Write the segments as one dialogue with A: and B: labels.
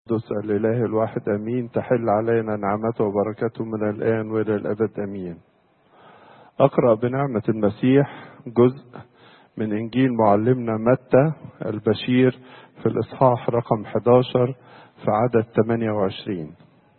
A: القدس الإله الواحد أمين تحل علينا نعمته وبركته من الآن وإلى الأبد أمين أقرأ بنعمة المسيح جزء من إنجيل معلمنا متى البشير في الإصحاح رقم 11 في عدد 28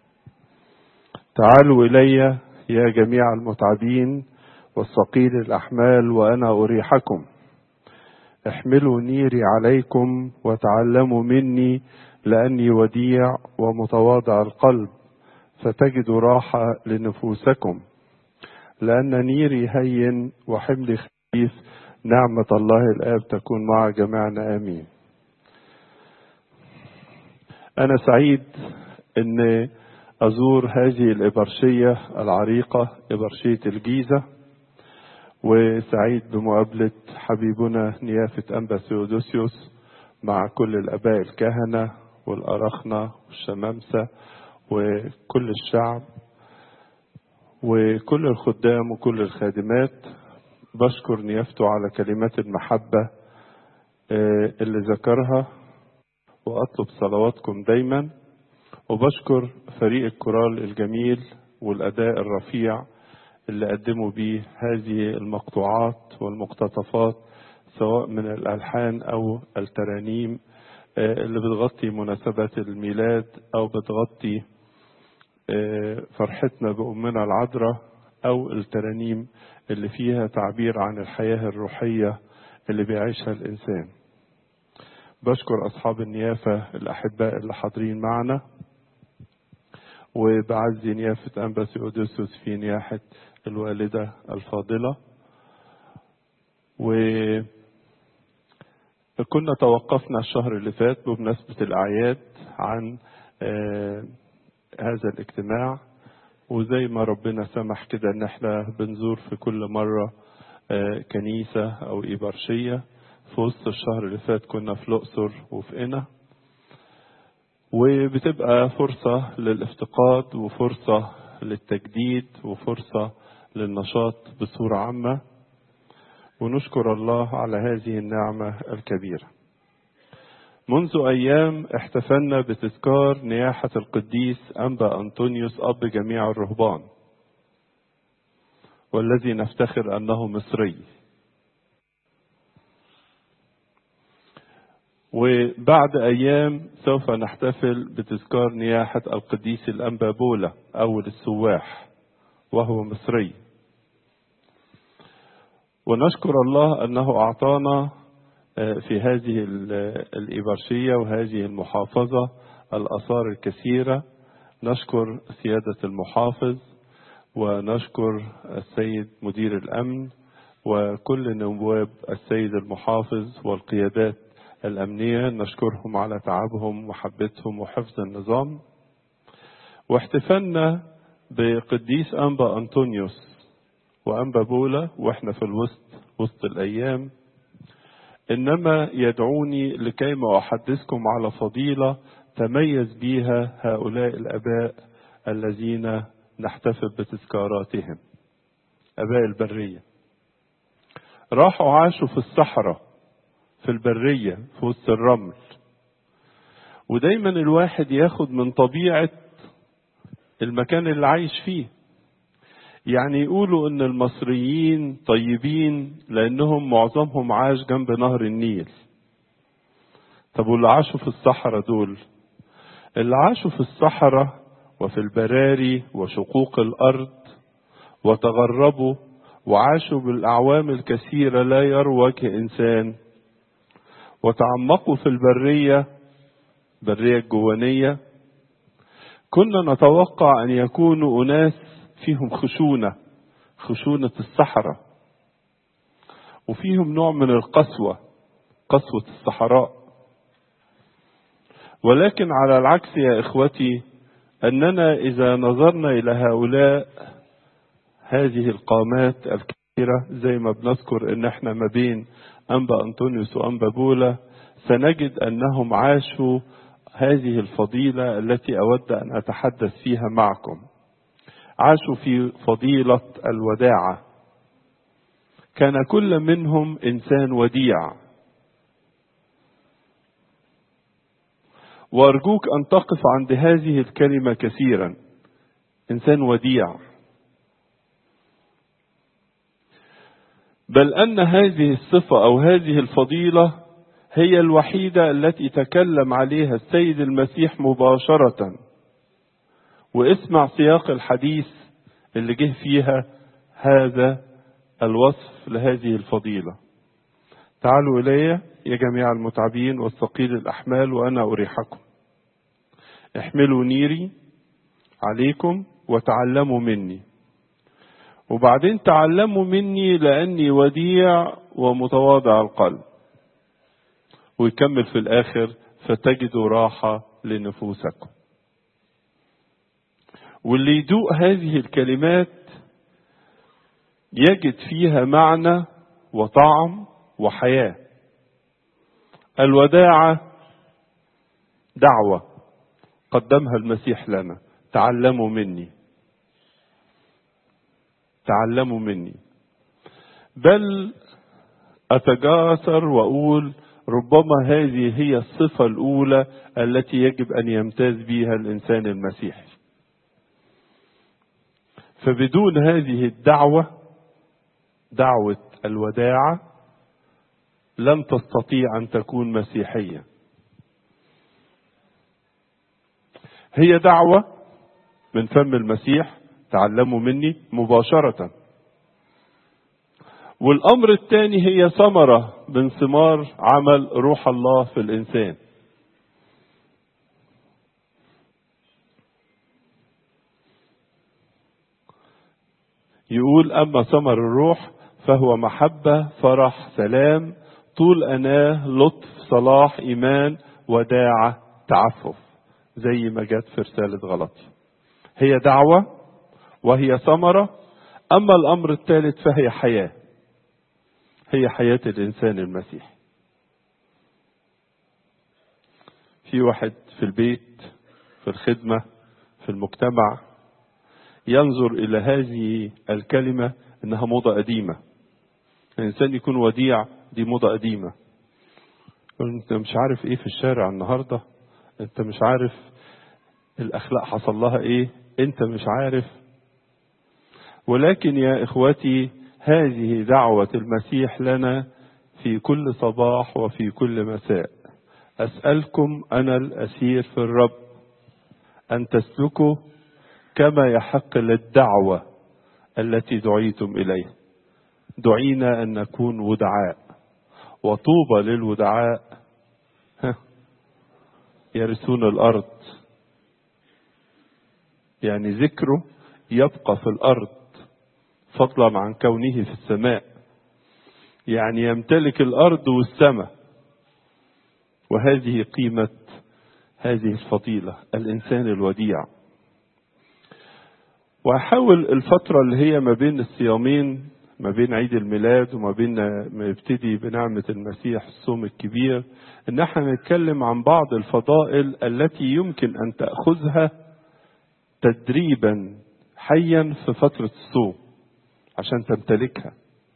A: تعالوا إلي يا جميع المتعبين والثقيل الأحمال وأنا أريحكم احملوا نيري عليكم وتعلموا مني لأني وديع ومتواضع القلب فتجدوا راحة لنفوسكم لأن نيري هين وحملي خفيف نعمة الله الآب تكون مع جميعنا آمين أنا سعيد أن أزور هذه الإبرشية العريقة إبرشية الجيزة وسعيد بمقابلة حبيبنا نيافة أنبا سيودوسيوس مع كل الآباء الكهنة والأرخنة والشمامسة وكل الشعب وكل الخدام وكل الخادمات بشكر نيافته على كلمات المحبة اللي ذكرها وأطلب صلواتكم دايما وبشكر فريق الكورال الجميل والأداء الرفيع اللي قدموا بيه هذه المقطوعات والمقتطفات سواء من الألحان أو الترانيم اللي بتغطي مناسبات الميلاد أو بتغطي فرحتنا بأمنا العذراء أو الترانيم اللي فيها تعبير عن الحياة الروحية اللي بيعيشها الإنسان بشكر أصحاب النيافة الأحباء اللي حاضرين معنا وبعزي نيافة أنباسي أوديسوس في نياحة الوالدة الفاضلة و كنا توقفنا الشهر اللي فات بمناسبة الأعياد عن آه هذا الاجتماع وزي ما ربنا سمح كده ان احنا بنزور في كل مرة آه كنيسة او إبرشية في وسط الشهر اللي فات كنا في الأقصر وفي قنا وبتبقى فرصة للافتقاد وفرصة للتجديد وفرصة للنشاط بصورة عامة ونشكر الله على هذه النعمة الكبيرة. منذ أيام احتفلنا بتذكار نياحة القديس أنبا أنطونيوس أب جميع الرهبان والذي نفتخر أنه مصري. وبعد أيام سوف نحتفل بتذكار نياحة القديس الأنبا بولا أول السواح وهو مصري. ونشكر الله أنه أعطانا في هذه الإبرشية وهذه المحافظة الآثار الكثيرة نشكر سيادة المحافظ ونشكر السيد مدير الأمن وكل نواب السيد المحافظ والقيادات الأمنية نشكرهم على تعبهم ومحبتهم وحفظ النظام واحتفلنا بقديس أنبا أنطونيوس وأنبا بولا وإحنا في الوسط وسط الأيام إنما يدعوني لكيما أحدثكم على فضيلة تميز بها هؤلاء الآباء الذين نحتفل بتذكاراتهم آباء البرية راحوا عاشوا في الصحراء في البرية في وسط الرمل ودايما الواحد ياخد من طبيعة المكان اللي عايش فيه يعني يقولوا ان المصريين طيبين لانهم معظمهم عاش جنب نهر النيل طب واللي عاشوا في الصحراء دول اللي عاشوا في الصحراء وفي البراري وشقوق الارض وتغربوا وعاشوا بالاعوام الكثيره لا يروا وجه انسان وتعمقوا في البريه البريه الجوانيه كنا نتوقع ان يكونوا اناس فيهم خشونة خشونة الصحراء وفيهم نوع من القسوة قسوة الصحراء ولكن على العكس يا إخوتي أننا إذا نظرنا إلى هؤلاء هذه القامات الكثيرة زي ما بنذكر إن إحنا ما بين أنبا أنطونيوس وأنبا بولا سنجد أنهم عاشوا هذه الفضيلة التي أود أن أتحدث فيها معكم عاشوا في فضيلة الوداعة كان كل منهم إنسان وديع وأرجوك أن تقف عند هذه الكلمة كثيرا إنسان وديع بل أن هذه الصفة أو هذه الفضيلة هي الوحيدة التي تكلم عليها السيد المسيح مباشرة واسمع سياق الحديث اللي جه فيها هذا الوصف لهذه الفضيلة تعالوا إلي يا جميع المتعبين والثقيل الأحمال وأنا أريحكم احملوا نيري عليكم وتعلموا مني وبعدين تعلموا مني لأني وديع ومتواضع القلب ويكمل في الآخر فتجدوا راحة لنفوسكم واللي يدوق هذه الكلمات يجد فيها معنى وطعم وحياة الوداعة دعوة قدمها المسيح لنا تعلموا مني تعلموا مني بل أتجاسر وأقول ربما هذه هي الصفة الأولى التي يجب أن يمتاز بها الإنسان المسيحي فبدون هذه الدعوة دعوة الوداعة لن تستطيع أن تكون مسيحيا هي دعوة من فم المسيح تعلموا مني مباشرة والأمر الثاني هي ثمرة من ثمار عمل روح الله في الإنسان يقول أما ثمر الروح فهو محبة فرح سلام طول أناه لطف صلاح إيمان وداعة تعفف زي ما جت في رسالة غلطي هي دعوة وهي ثمرة أما الأمر الثالث فهي حياة هي حياة الإنسان المسيحي في واحد في البيت في الخدمة في المجتمع ينظر إلى هذه الكلمة إنها موضة قديمة الإنسان يكون وديع دي موضة قديمة أنت مش عارف إيه في الشارع النهاردة أنت مش عارف الأخلاق حصل لها إيه أنت مش عارف ولكن يا إخوتي هذه دعوة المسيح لنا في كل صباح وفي كل مساء أسألكم أنا الأسير في الرب أن تسلكوا كما يحق للدعوة التي دعيتم إليها دعينا أن نكون ودعاء وطوبى للودعاء يرثون الأرض يعني ذكره يبقى في الأرض فضلا عن كونه في السماء يعني يمتلك الأرض والسماء وهذه قيمة هذه الفضيلة الإنسان الوديع وأحاول الفترة اللي هي ما بين الصيامين ما بين عيد الميلاد وما بين ما يبتدي بنعمة المسيح الصوم الكبير ان احنا نتكلم عن بعض الفضائل التي يمكن ان تأخذها تدريبا حيا في فترة الصوم عشان تمتلكها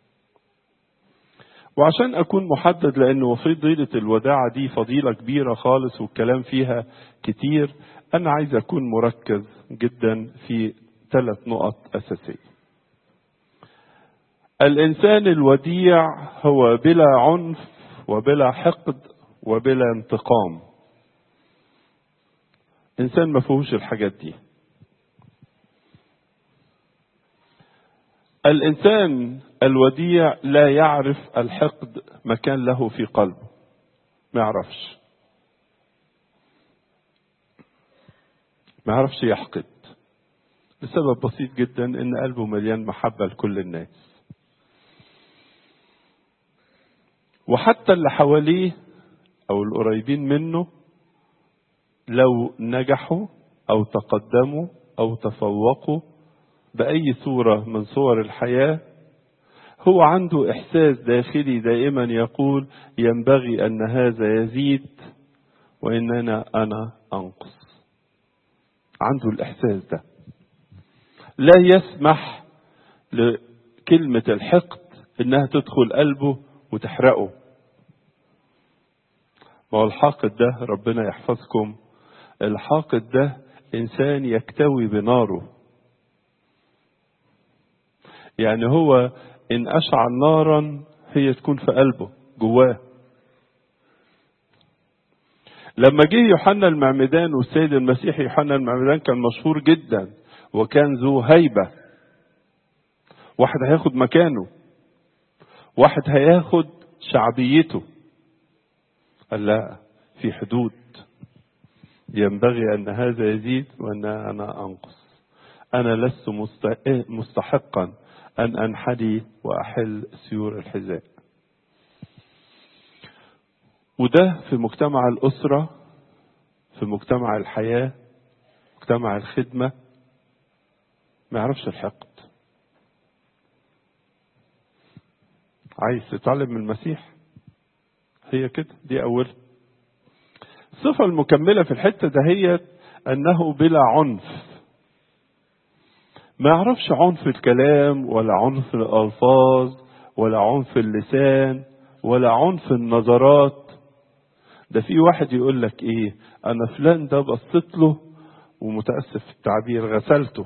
A: وعشان اكون محدد لانه فضيلة الوداعة دي فضيلة كبيرة خالص والكلام فيها كتير انا عايز اكون مركز جدا في ثلاث نقط اساسية الانسان الوديع هو بلا عنف وبلا حقد وبلا انتقام انسان ما فيهوش الحاجات دي الانسان الوديع لا يعرف الحقد مكان له في قلبه ما يعرفش ما يعرفش يحقد لسبب بسيط جدا ان قلبه مليان محبة لكل الناس وحتى اللي حواليه او القريبين منه لو نجحوا او تقدموا او تفوقوا باي صوره من صور الحياه هو عنده احساس داخلي دائما يقول ينبغي ان هذا يزيد واننا انا انقص عنده الاحساس ده لا يسمح لكلمه الحقد انها تدخل قلبه وتحرقه ما هو الحاقد ده ربنا يحفظكم الحاقد ده إنسان يكتوي بناره يعني هو إن أشعل نارا هي تكون في قلبه جواه لما جه يوحنا المعمدان والسيد المسيح يوحنا المعمدان كان مشهور جدا وكان ذو هيبة واحد هياخد مكانه واحد هياخد شعبيته قال لا في حدود ينبغي أن هذا يزيد وأن أنا أنقص أنا لست مستحقا أن أنحدي وأحل سيور الحذاء وده في مجتمع الأسرة في مجتمع الحياة مجتمع الخدمة ما يعرفش الحقد عايز تتعلم من المسيح هي كده دي أول الصفة المكملة في الحتة دهيت أنه بلا عنف ما يعرفش عنف الكلام ولا عنف الألفاظ ولا عنف اللسان ولا عنف النظرات ده في واحد يقول لك ايه انا فلان ده بصيت له ومتاسف في التعبير غسلته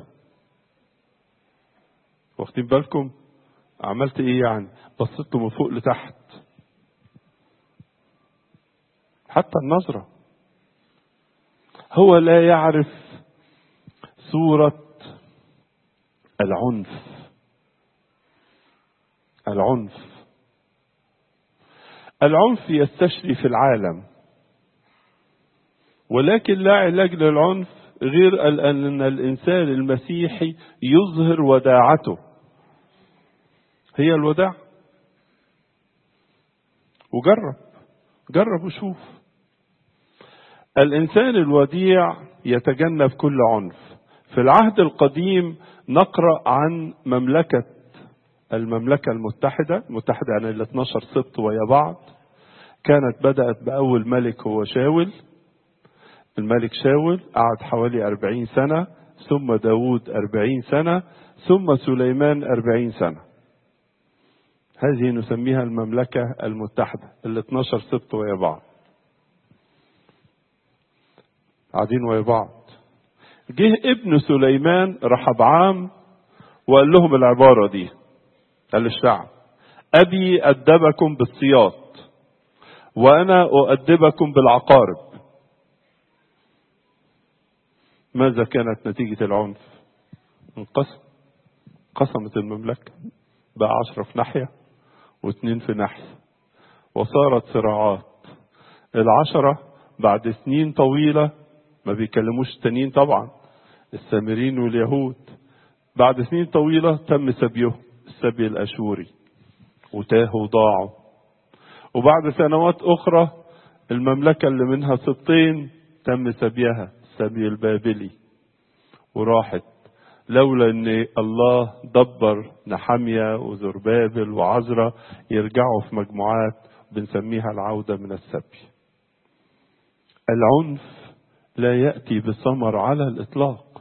A: واخدين بالكم عملت ايه يعني بصيت له من فوق لتحت حتى النظره هو لا يعرف صوره العنف العنف العنف يستشري في العالم ولكن لا علاج للعنف غير أن الإنسان المسيحي يظهر وداعته هي الوداع وجرب جرب وشوف الإنسان الوديع يتجنب كل عنف في العهد القديم نقرأ عن مملكة المملكة المتحدة المتحدة يعني ال 12 سبط ويا بعض كانت بدأت بأول ملك هو شاول الملك شاول قعد حوالي أربعين سنة ثم داود أربعين سنة ثم سليمان أربعين سنة هذه نسميها المملكة المتحدة ال 12 سبط ويا بعض قاعدين ويا بعض جه ابن سليمان رحبعام وقال لهم العبارة دي قال للشعب أبي أدبكم بالصياط وأنا أؤدبكم بالعقارب ماذا كانت نتيجة العنف انقسم قسمت المملكة بقى عشرة في ناحية واثنين في ناحية وصارت صراعات العشرة بعد سنين طويلة ما بيكلموش التانيين طبعا السامرين واليهود بعد سنين طويلة تم سبيهم السبي الأشوري وتاهوا وضاعوا وبعد سنوات أخرى المملكة اللي منها سبطين تم سبيها السبي البابلي وراحت لولا ان الله دبر نحمية وزربابل وعزرة يرجعوا في مجموعات بنسميها العودة من السبي العنف لا يأتي بثمر على الإطلاق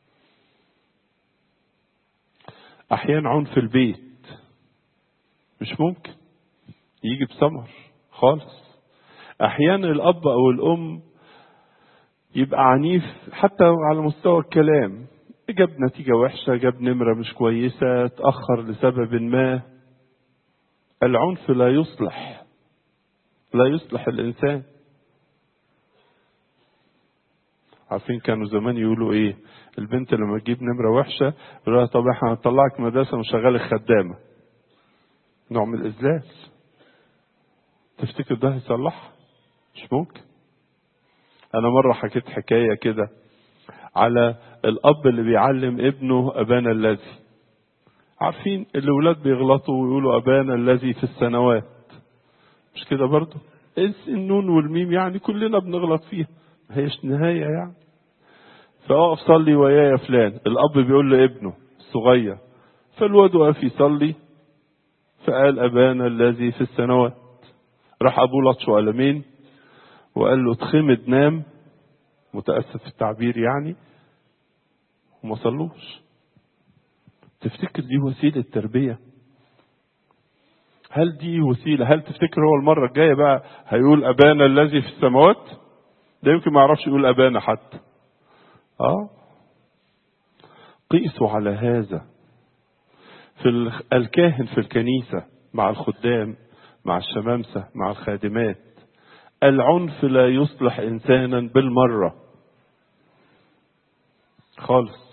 A: أحيانا عنف البيت مش ممكن يجي بثمر خالص أحيانا الأب أو الأم يبقى عنيف حتى على مستوى الكلام جاب نتيجة وحشة جاب نمرة مش كويسة تأخر لسبب ما العنف لا يصلح لا يصلح الإنسان عارفين كانوا زمان يقولوا ايه البنت لما تجيب نمرة وحشة يقول لها طب احنا هنطلعك مدرسة ونشغلك خدامة نوع من الإذلال تفتكر ده هيصلحها مش ممكن أنا مرة حكيت حكاية كده على الأب اللي بيعلم ابنه أبانا الذي عارفين الأولاد بيغلطوا ويقولوا أبانا الذي في السنوات مش كده برضه النون والميم يعني كلنا بنغلط فيها ما هيش نهاية يعني فأقف صلي ويايا فلان الأب بيقول لابنه الصغير فالواد وقف يصلي فقال أبانا الذي في السنوات راح أبوه لطشه قلمين وقال له اتخمد نام متأسف في التعبير يعني وما صلوش تفتكر دي وسيلة تربية هل دي وسيلة هل تفتكر هو المرة الجاية بقى هيقول أبانا الذي في السماوات ده يمكن ما يعرفش يقول أبانا حتى اه قيسوا على هذا في الكاهن في الكنيسة مع الخدام مع الشمامسة مع الخادمات العنف لا يصلح إنسانا بالمرة خالص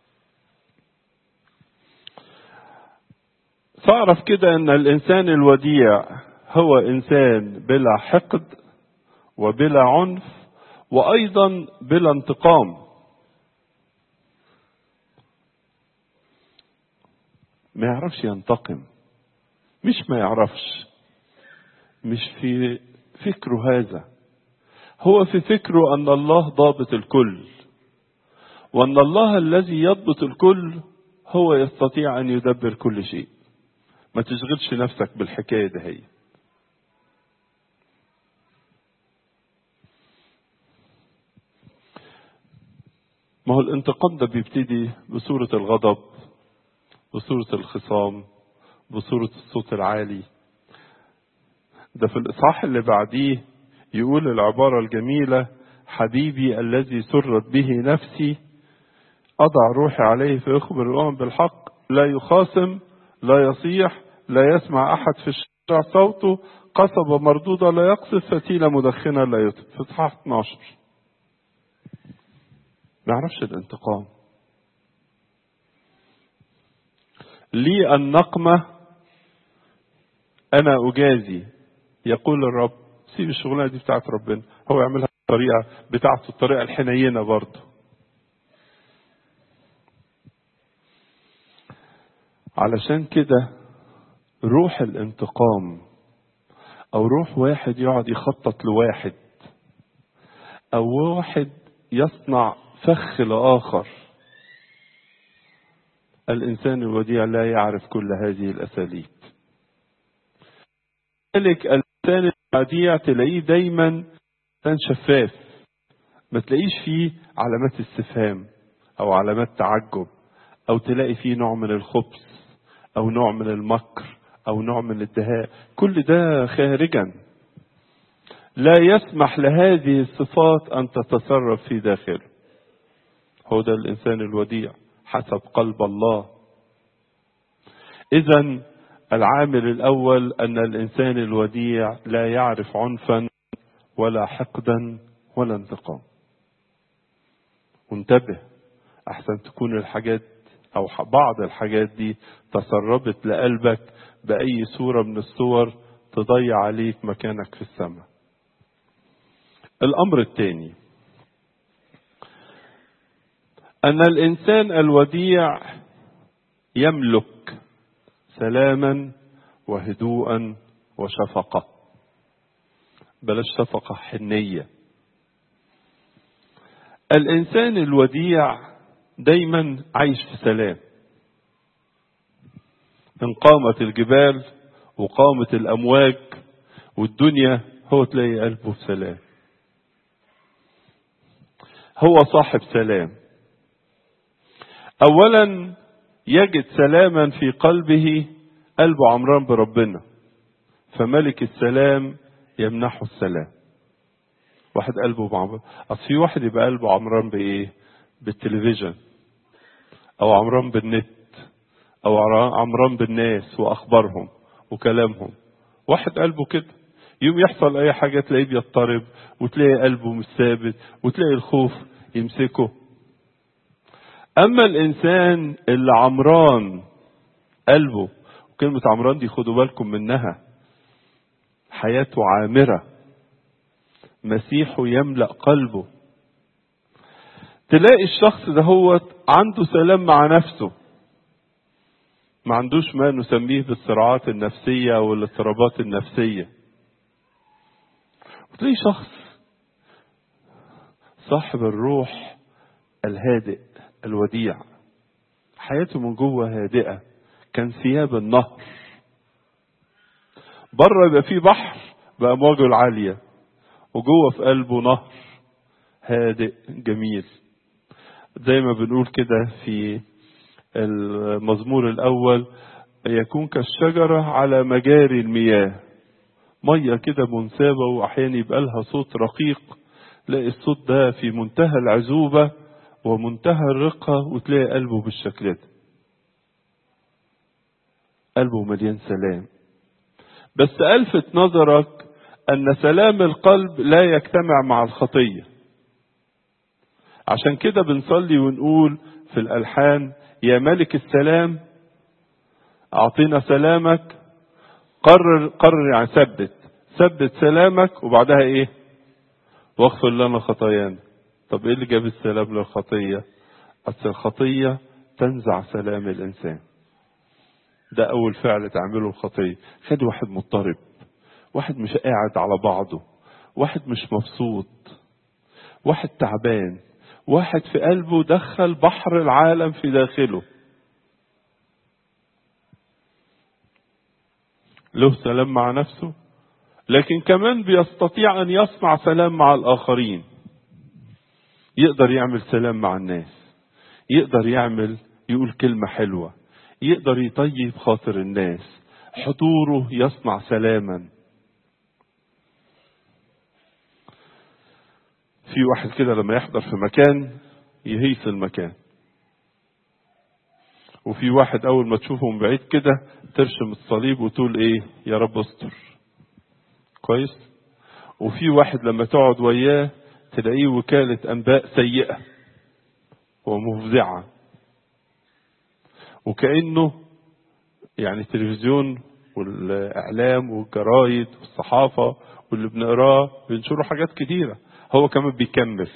A: فاعرف كده ان الانسان الوديع هو انسان بلا حقد وبلا عنف وايضا بلا انتقام ما يعرفش ينتقم مش ما يعرفش مش في فكره هذا هو في فكره ان الله ضابط الكل وان الله الذي يضبط الكل هو يستطيع ان يدبر كل شيء ما تشغلش نفسك بالحكايه ده هي ما هو الانتقام ده بيبتدي بصورة الغضب بصورة الخصام بصورة الصوت العالي ده في الإصحاح اللي بعديه يقول العبارة الجميلة حبيبي الذي سرت به نفسي أضع روحي عليه فيخبر الأمم بالحق لا يخاصم لا يصيح لا يسمع أحد في الشارع صوته قصبة مردودة لا يقصف فتيلة مدخنة لا يطفئ في إصحاح 12 ما يعرفش الانتقام لي النقمة أنا أجازي يقول الرب سيب الشغلانة دي بتاعت ربنا هو يعملها بالطريقة بتاعته الطريقة الحنينة برضه علشان كده روح الانتقام او روح واحد يقعد يخطط لواحد او واحد يصنع فخ لاخر الانسان الوديع لا يعرف كل هذه الاساليب لذلك الانسان الوديع تلاقيه دايما انسان شفاف ما تلاقيش فيه علامات استفهام او علامات تعجب او تلاقي فيه نوع من الخبث او نوع من المكر او نوع من الادهاء كل ده خارجا لا يسمح لهذه الصفات ان تتصرف في داخله هو ده الانسان الوديع حسب قلب الله اذا العامل الاول ان الانسان الوديع لا يعرف عنفا ولا حقدا ولا انتقام وانتبه احسن تكون الحاجات او بعض الحاجات دي تسربت لقلبك باي صوره من الصور تضيع عليك مكانك في السماء الامر الثاني ان الانسان الوديع يملك سلاما وهدوءا وشفقه بلاش شفقه حنيه الانسان الوديع دايما عايش في سلام ان قامت الجبال وقامت الامواج والدنيا هو تلاقي قلبه في سلام هو صاحب سلام اولا يجد سلاما في قلبه قلبه عمران بربنا فملك السلام يمنحه السلام واحد قلبه بعمر اصل في واحد يبقى قلبه عمران بايه بالتلفزيون او عمران بالنت او عمران بالناس واخبارهم وكلامهم واحد قلبه كده يوم يحصل اي حاجه تلاقيه بيضطرب وتلاقي قلبه مش ثابت وتلاقي الخوف يمسكه اما الانسان اللي عمران قلبه وكلمه عمران دي خدوا بالكم منها حياته عامره مسيحه يملا قلبه تلاقي الشخص ده هو عنده سلام مع نفسه ما عندوش ما نسميه بالصراعات النفسية والاضطرابات النفسية وتلاقي شخص صاحب الروح الهادئ الوديع حياته من جوه هادئة كان ثياب النهر بره يبقى فيه بحر بأمواجه العالية وجوه في قلبه نهر هادئ جميل زي ما بنقول كده في المزمور الأول يكون كالشجرة على مجاري المياه مية كده منسابة وأحيانا يبقى لها صوت رقيق تلاقي الصوت ده في منتهى العذوبة ومنتهى الرقة وتلاقي قلبه بالشكل ده قلبه مليان سلام بس ألفت نظرك أن سلام القلب لا يجتمع مع الخطية عشان كده بنصلي ونقول في الألحان يا ملك السلام أعطينا سلامك قرر قرر يعني ثبت ثبت سلامك وبعدها إيه واغفر لنا خطايانا طب إيه اللي جاب السلام للخطية أصل الخطية تنزع سلام الإنسان ده أول فعل تعمله الخطية خد واحد مضطرب واحد مش قاعد على بعضه واحد مش مبسوط واحد تعبان واحد في قلبه دخل بحر العالم في داخله له سلام مع نفسه لكن كمان بيستطيع ان يصنع سلام مع الاخرين يقدر يعمل سلام مع الناس يقدر يعمل يقول كلمه حلوه يقدر يطيب خاطر الناس حضوره يصنع سلاما في واحد كده لما يحضر في مكان يهيس المكان وفي واحد اول ما تشوفه من بعيد كده ترشم الصليب وتقول ايه يا رب استر كويس وفي واحد لما تقعد وياه تلاقيه وكالة انباء سيئة ومفزعة وكأنه يعني التلفزيون والاعلام والجرايد والصحافة واللي بنقراه بينشروا حاجات كتيرة هو كمان بيكمل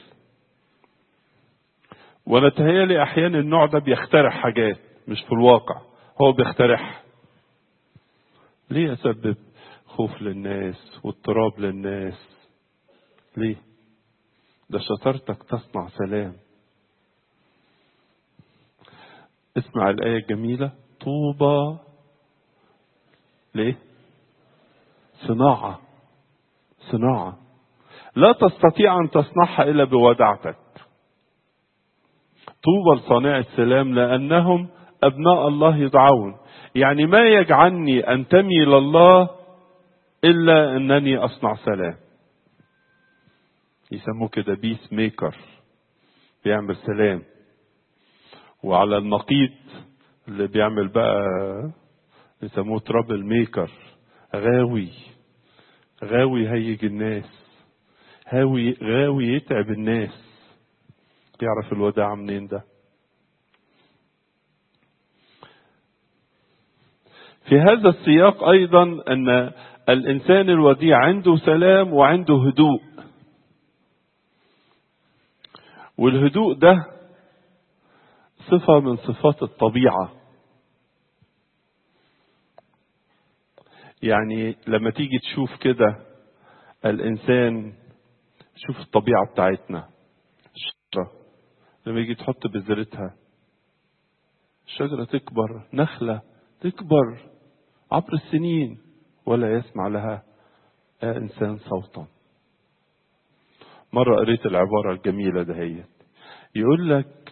A: وانا تهيالي احيانا النوع ده بيخترع حاجات مش في الواقع هو بيخترعها ليه يسبب خوف للناس واضطراب للناس ليه ده شطارتك تصنع سلام اسمع الآية الجميلة طوبى ليه صناعة صناعة لا تستطيع أن تصنعها إلا بوداعتك طوبى لصانع السلام لأنهم أبناء الله يدعون يعني ما يجعلني أنتمي إلى الله إلا أنني أصنع سلام يسموه كده بيس ميكر بيعمل سلام وعلى النقيض اللي بيعمل بقى يسموه ترابل ميكر غاوي غاوي هيج الناس هاوي غاوي يتعب الناس يعرف الوداع منين ده في هذا السياق ايضا ان الانسان الوديع عنده سلام وعنده هدوء والهدوء ده صفه من صفات الطبيعه يعني لما تيجي تشوف كده الانسان شوف الطبيعه بتاعتنا الشجره لما يجي تحط بذرتها الشجره تكبر نخله تكبر عبر السنين ولا يسمع لها انسان صوتا مره قريت العباره الجميله دهيت يقول لك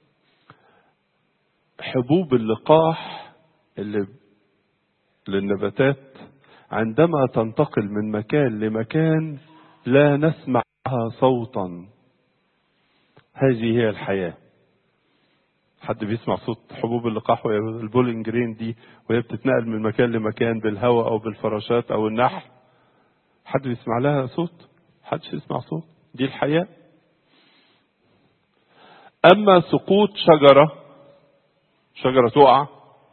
A: حبوب اللقاح اللي للنباتات عندما تنتقل من مكان لمكان لا نسمعها صوتا هذه هي الحياه حد بيسمع صوت حبوب اللقاح وهي البولينج جرين دي وهي بتتنقل من مكان لمكان بالهواء او بالفراشات او النحل حد بيسمع لها صوت حدش يسمع صوت دي الحياة اما سقوط شجرة شجرة تقع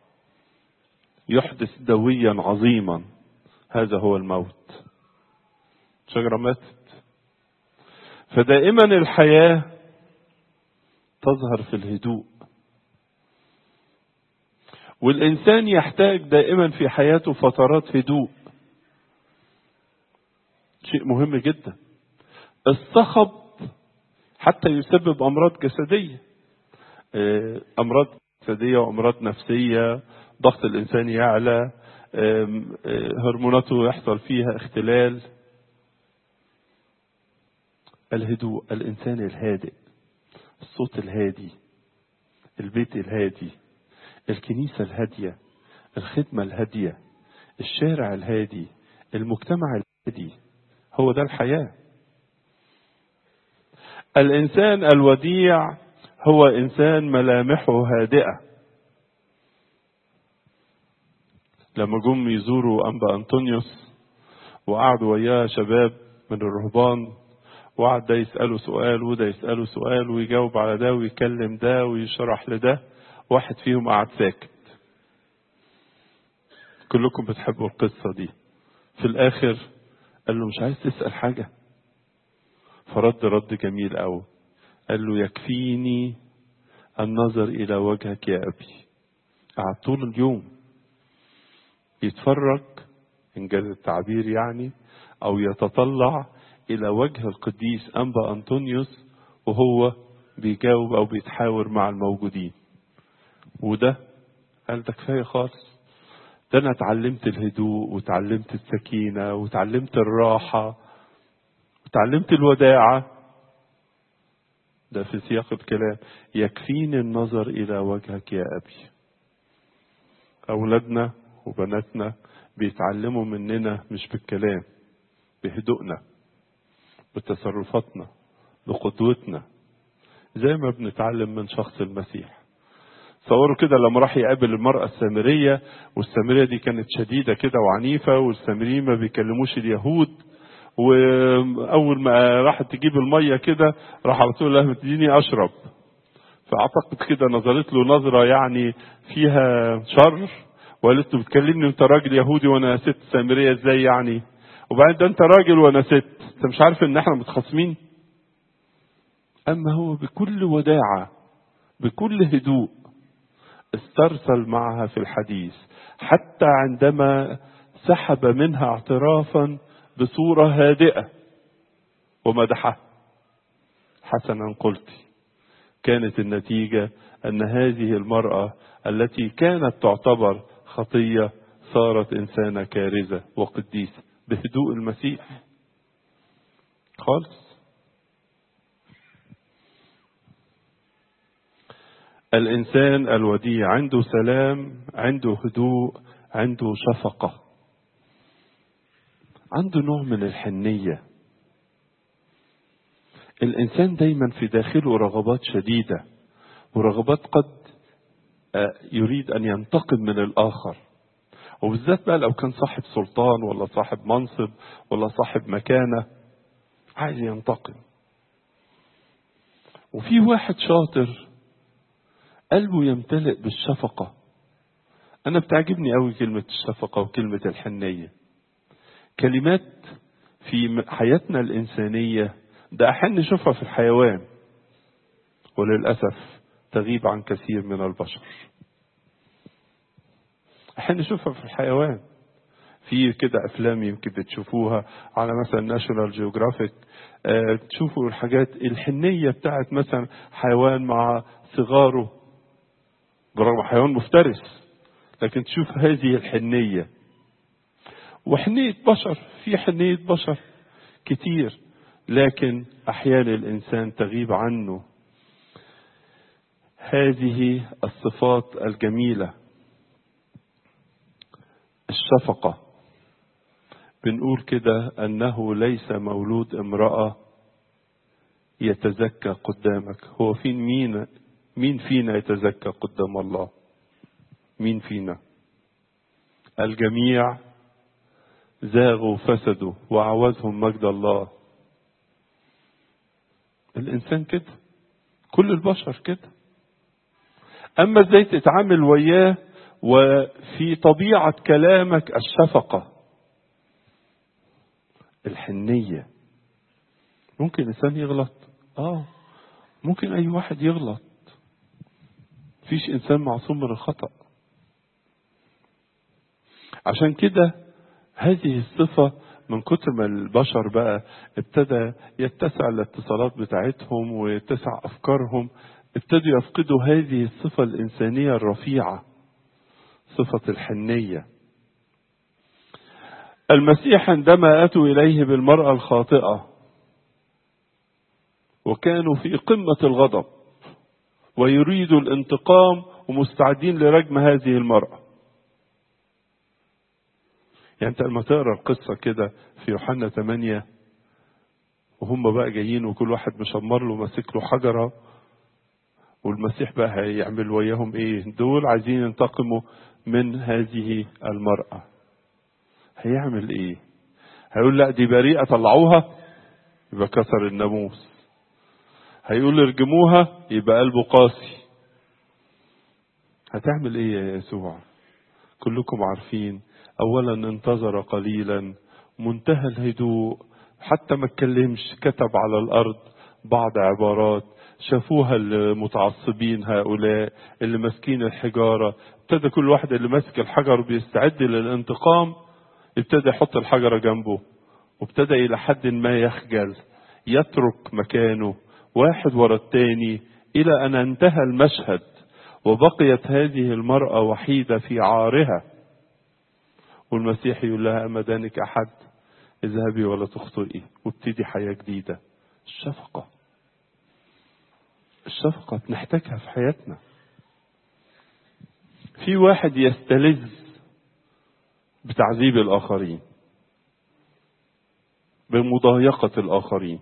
A: يحدث دويا عظيما هذا هو الموت شجرة ماتت فدائما الحياة تظهر في الهدوء والإنسان يحتاج دائما في حياته فترات هدوء شيء مهم جدا الصخب حتى يسبب أمراض جسدية أمراض جسدية وأمراض نفسية ضغط الإنسان يعلى هرموناته يحصل فيها اختلال الهدوء الإنسان الهادئ الصوت الهادي البيت الهادي الكنيسة الهادية الخدمة الهادية الشارع الهادي المجتمع الهادي هو ده الحياة الإنسان الوديع هو إنسان ملامحه هادئة لما جم يزوروا أنبا أنطونيوس وقعدوا وياه شباب من الرهبان وقعد ده يسأله سؤال وده يسأله سؤال ويجاوب على ده ويكلم ده ويشرح لده واحد فيهم قعد ساكت كلكم بتحبوا القصة دي في الآخر قال له مش عايز تسأل حاجة فرد رد جميل قوي قال له يكفيني النظر إلى وجهك يا أبي قعد طول اليوم يتفرج إن جاز التعبير يعني أو يتطلع إلى وجه القديس أنبا أنطونيوس وهو بيجاوب أو بيتحاور مع الموجودين وده قال ده كفاية خالص ده أنا اتعلمت الهدوء وتعلمت السكينة وتعلمت الراحة وتعلمت الوداعة ده في سياق الكلام يكفيني النظر إلى وجهك يا أبي أولادنا وبناتنا بيتعلموا مننا مش بالكلام بهدوءنا بتصرفاتنا بقدوتنا زي ما بنتعلم من شخص المسيح تصوروا كده لما راح يقابل المرأة السامرية والسامرية دي كانت شديدة كده وعنيفة والسامريين ما بيكلموش اليهود وأول ما راحت تجيب المية كده راح على طول لها تديني أشرب فأعتقد كده نظرت له نظرة يعني فيها شر وقالت له بتكلمني انت راجل يهودي وانا ست سامرية ازاي يعني وبعدين ده انت راجل وانا ست انت مش عارف ان احنا متخاصمين اما هو بكل وداعة بكل هدوء استرسل معها في الحديث حتى عندما سحب منها اعترافا بصورة هادئة ومدحها حسنا قلت كانت النتيجة أن هذه المرأة التي كانت تعتبر خطية صارت إنسانة كارثة وقديسة بهدوء المسيح خالص الإنسان الوديع عنده سلام عنده هدوء عنده شفقة عنده نوع من الحنية الإنسان دايما في داخله رغبات شديدة ورغبات قد يريد أن ينتقم من الآخر وبالذات بقى لو كان صاحب سلطان ولا صاحب منصب ولا صاحب مكانة عايز ينتقم وفي واحد شاطر قلبه يمتلئ بالشفقة أنا بتعجبني أوي كلمة الشفقة وكلمة الحنية كلمات في حياتنا الإنسانية ده أحيانا نشوفها في الحيوان وللأسف تغيب عن كثير من البشر احيانا نشوفها في الحيوان في كده افلام يمكن بتشوفوها على مثلا ناشونال جيوغرافيك اه تشوفوا الحاجات الحنيه بتاعت مثلا حيوان مع صغاره برغم حيوان مفترس لكن تشوف هذه الحنيه وحنيه بشر في حنيه بشر كتير لكن احيانا الانسان تغيب عنه هذه الصفات الجميله الشفقة بنقول كده أنه ليس مولود امرأة يتزكى قدامك هو فين مين مين فينا يتزكى قدام الله مين فينا الجميع زاغوا فسدوا وعوزهم مجد الله الإنسان كده كل البشر كده أما ازاي تتعامل وياه وفي طبيعة كلامك الشفقة الحنية ممكن إنسان يغلط آه ممكن أي واحد يغلط فيش إنسان معصوم من الخطأ عشان كده هذه الصفة من كتر ما البشر بقى ابتدى يتسع الاتصالات بتاعتهم ويتسع أفكارهم ابتدوا يفقدوا هذه الصفة الإنسانية الرفيعة صفة الحنية المسيح عندما أتوا إليه بالمرأة الخاطئة وكانوا في قمة الغضب ويريدوا الانتقام ومستعدين لرجم هذه المرأة يعني أنت لما تقرأ القصة كده في يوحنا 8 وهم بقى جايين وكل واحد مشمر له ماسك له حجرة والمسيح بقى هيعمل وياهم ايه دول عايزين ينتقموا من هذه المرأة هيعمل ايه هيقول لا دي بريئة طلعوها يبقى كسر الناموس هيقول ارجموها يبقى قلبه قاسي هتعمل ايه يا يسوع كلكم عارفين اولا انتظر قليلا منتهى الهدوء حتى ما اتكلمش كتب على الارض بعض عبارات شافوها المتعصبين هؤلاء اللي ماسكين الحجاره ابتدى كل واحد اللي ماسك الحجر بيستعد للانتقام ابتدى يحط الحجره جنبه وابتدى الى حد ما يخجل يترك مكانه واحد ورا التاني الى ان انتهى المشهد وبقيت هذه المراه وحيده في عارها والمسيح يقول لها اما دانك احد اذهبي ولا تخطئي وابتدي حياه جديده الشفقه الشفقه بنحتاجها في حياتنا في واحد يستلذ بتعذيب الاخرين بمضايقه الاخرين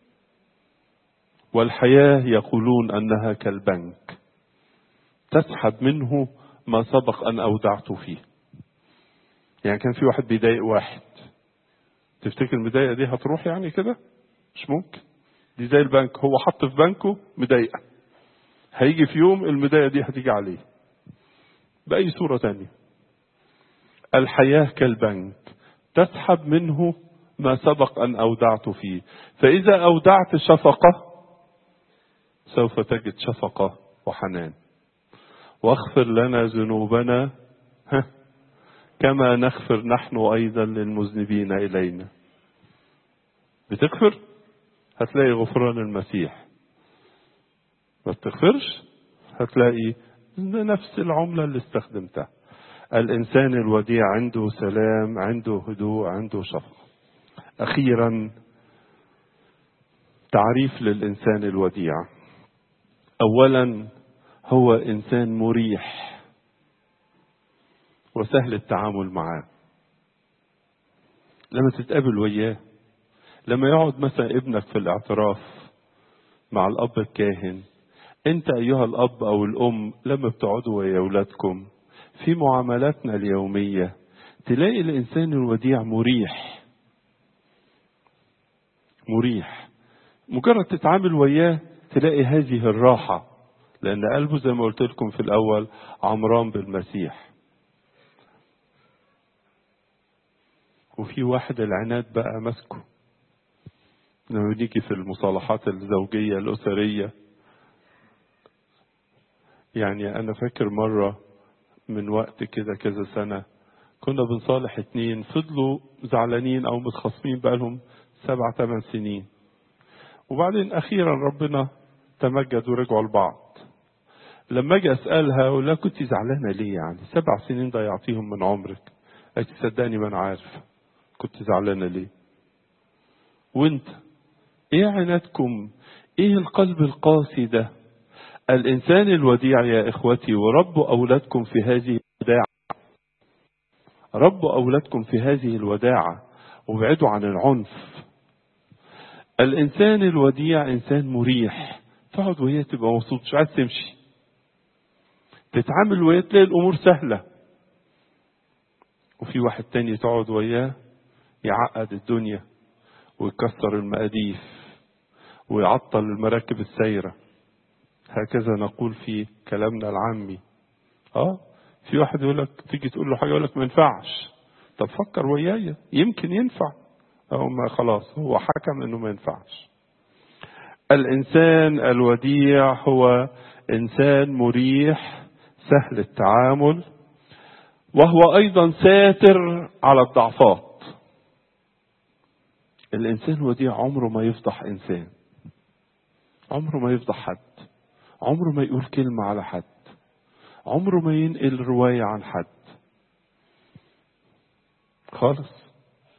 A: والحياه يقولون انها كالبنك تسحب منه ما سبق ان اودعت فيه يعني كان في واحد بيضايق واحد تفتكر المضايقه دي هتروح يعني كده مش ممكن دي زي البنك هو حط في بنكه مضايقه هيجي في يوم المضايقه دي هتيجي عليه باي صوره تانية الحياه كالبنك تسحب منه ما سبق ان اودعت فيه فاذا اودعت شفقه سوف تجد شفقه وحنان واغفر لنا ذنوبنا كما نغفر نحن ايضا للمذنبين الينا بتغفر هتلاقي غفران المسيح ما بتغفرش هتلاقي نفس العمله اللي استخدمتها الانسان الوديع عنده سلام عنده هدوء عنده شفقه اخيرا تعريف للانسان الوديع اولا هو انسان مريح وسهل التعامل معاه لما تتقابل وياه لما يقعد مثلا ابنك في الاعتراف مع الاب الكاهن انت ايها الاب او الام لما بتقعدوا ويا اولادكم في معاملاتنا اليوميه تلاقي الانسان الوديع مريح مريح مجرد تتعامل وياه تلاقي هذه الراحه لأن قلبه زي ما قلت لكم في الأول عمران بالمسيح وفي واحد العناد بقى ماسكه لما نيجي في المصالحات الزوجية الأسرية يعني أنا فاكر مرة من وقت كده كذا سنة كنا بنصالح اتنين فضلوا زعلانين أو متخاصمين بقالهم سبع ثمان سنين وبعدين أخيرا ربنا تمجد ورجعوا لبعض لما اجي اسالها اقول لها كنت زعلانه ليه يعني سبع سنين ضيعتيهم من عمرك قالت صدقني ما انا عارف كنت زعلانه ليه وانت ايه عنادكم ايه القلب القاسي ده الانسان الوديع يا اخوتي وربوا اولادكم في هذه الوداعه ربوا اولادكم في هذه الوداعه وابعدوا عن العنف الانسان الوديع انسان مريح تقعد وهي تبقى مبسوط مش عايز تمشي تتعامل وياه تلاقي الامور سهله وفي واحد تاني تقعد وياه يعقد الدنيا ويكسر المقاديف ويعطل المراكب السايره هكذا نقول في كلامنا العامي اه في واحد يقول لك تيجي تقول له حاجه يقول لك ما ينفعش طب فكر ويايا يمكن ينفع او ما خلاص هو حكم انه ما ينفعش الانسان الوديع هو انسان مريح سهل التعامل وهو ايضا ساتر على الضعفات الانسان الوديع عمره ما يفضح انسان عمره ما يفضح حد عمره ما يقول كلمه على حد عمره ما ينقل روايه عن حد خالص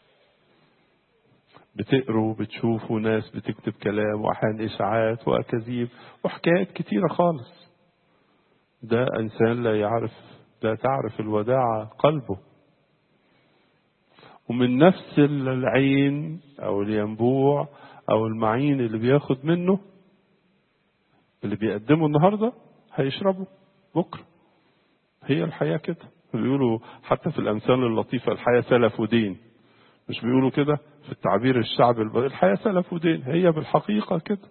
A: بتقروا بتشوفوا ناس بتكتب كلام واحيانا اشاعات واكاذيب وحكايات كتيره خالص ده انسان لا يعرف لا تعرف الوداعه قلبه ومن نفس العين او الينبوع او المعين اللي بياخد منه اللي بيقدمه النهارده هيشربه بكره هي الحياه كده بيقولوا حتى في الامثال اللطيفه الحياه سلف ودين مش بيقولوا كده في التعبير الشعبي الحياه سلف ودين هي بالحقيقه كده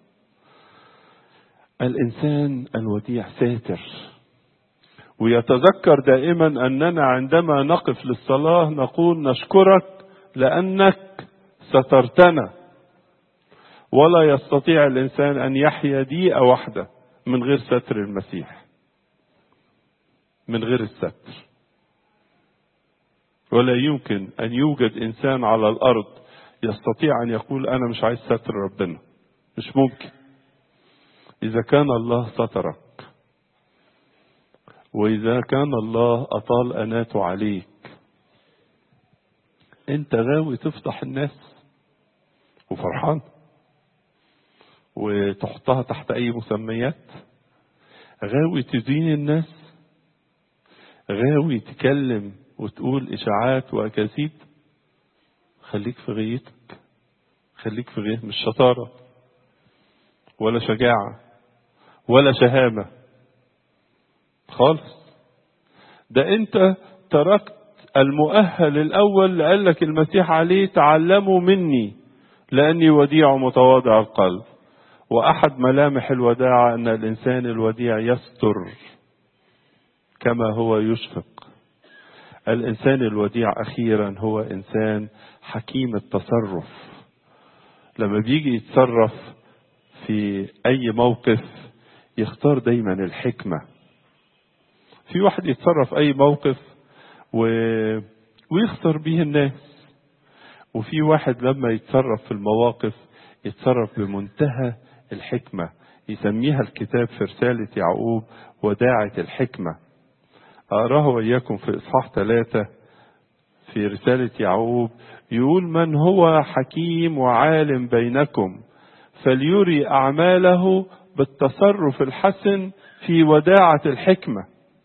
A: الانسان الوديع ساتر ويتذكر دائما اننا عندما نقف للصلاه نقول نشكرك لانك سترتنا ولا يستطيع الانسان ان يحيا دقيقه واحده من غير ستر المسيح من غير الستر ولا يمكن ان يوجد انسان على الارض يستطيع ان يقول انا مش عايز ستر ربنا مش ممكن اذا كان الله سترك واذا كان الله اطال اناته عليك انت غاوي تفضح الناس وفرحان وتحطها تحت اي مسميات غاوي تدين الناس غاوي تكلم وتقول اشاعات واكاذيب خليك في غيتك خليك في غيتك مش شطاره ولا شجاعه ولا شهامه خالص ده انت تركت المؤهل الاول اللي قال لك المسيح عليه تعلموا مني لاني وديع متواضع القلب واحد ملامح الوداعه ان الانسان الوديع يستر كما هو يشفق الانسان الوديع اخيرا هو انسان حكيم التصرف لما بيجي يتصرف في اي موقف يختار دايما الحكمه في واحد يتصرف اي موقف و... ويخسر به الناس وفي واحد لما يتصرف في المواقف يتصرف بمنتهى الحكمة يسميها الكتاب في رسالة يعقوب وداعة الحكمة أقراه وإياكم في إصحاح ثلاثة في رسالة يعقوب يقول من هو حكيم وعالم بينكم فليري أعماله بالتصرف الحسن في وداعة الحكمة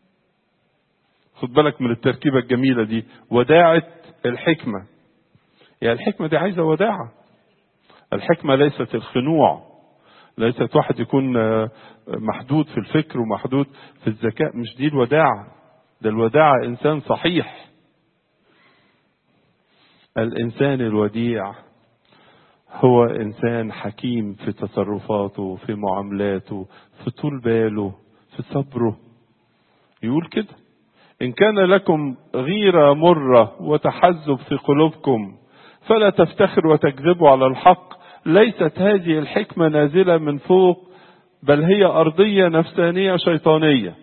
A: خد بالك من التركيبة الجميلة دي وداعة الحكمة يعني الحكمة دي عايزة وداعة الحكمة ليست الخنوع ليست واحد يكون محدود في الفكر ومحدود في الذكاء مش دي الوداعة ده الوداعة إنسان صحيح الإنسان الوديع هو إنسان حكيم في تصرفاته في معاملاته في طول باله في صبره يقول كده إن كان لكم غيرة مرة وتحزب في قلوبكم فلا تفتخروا وتكذبوا على الحق ليست هذه الحكمة نازلة من فوق بل هي أرضية نفسانية شيطانية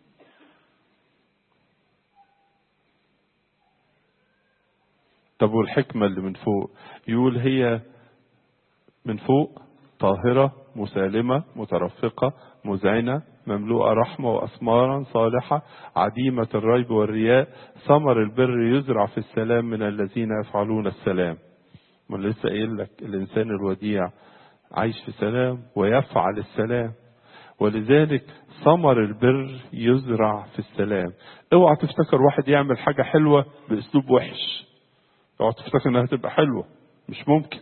A: طب والحكمة اللي من فوق يقول هي من فوق طاهرة مسالمة مترفقة مذعنة مملوءة رحمة وأثمارا صالحة عديمة الريب والرياء ثمر البر يزرع في السلام من الذين يفعلون السلام ما لسه قايل لك الإنسان الوديع عايش في سلام ويفعل السلام ولذلك ثمر البر يزرع في السلام اوعى تفتكر واحد يعمل حاجة حلوة بأسلوب وحش اوعى تفتكر انها تبقى حلوة مش ممكن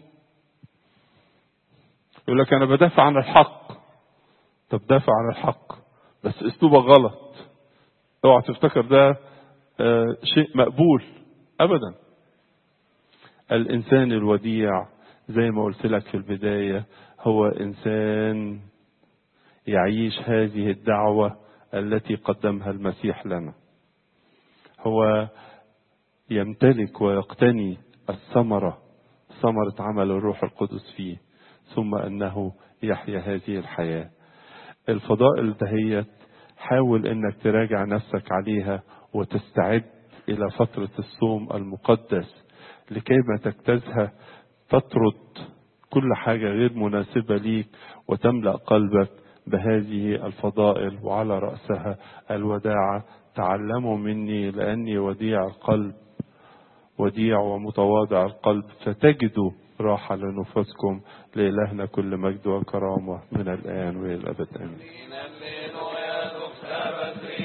A: يقول لك انا بدافع عن الحق طب دافع عن الحق بس اسلوبك غلط اوعى تفتكر ده آه شيء مقبول ابدا الانسان الوديع زي ما قلت لك في البدايه هو انسان يعيش هذه الدعوه التي قدمها المسيح لنا هو يمتلك ويقتني الثمره ثمره عمل الروح القدس فيه ثم انه يحيا هذه الحياه الفضائل دهيت حاول انك تراجع نفسك عليها وتستعد الى فتره الصوم المقدس لكي ما تجتازها تطرد كل حاجه غير مناسبه ليك وتملا قلبك بهذه الفضائل وعلى راسها الوداعه تعلموا مني لاني وديع القلب وديع ومتواضع القلب فتجدوا راحة لنفوسكم لإلهنا كل مجد وكرامة من الآن وإلى الأبد آمين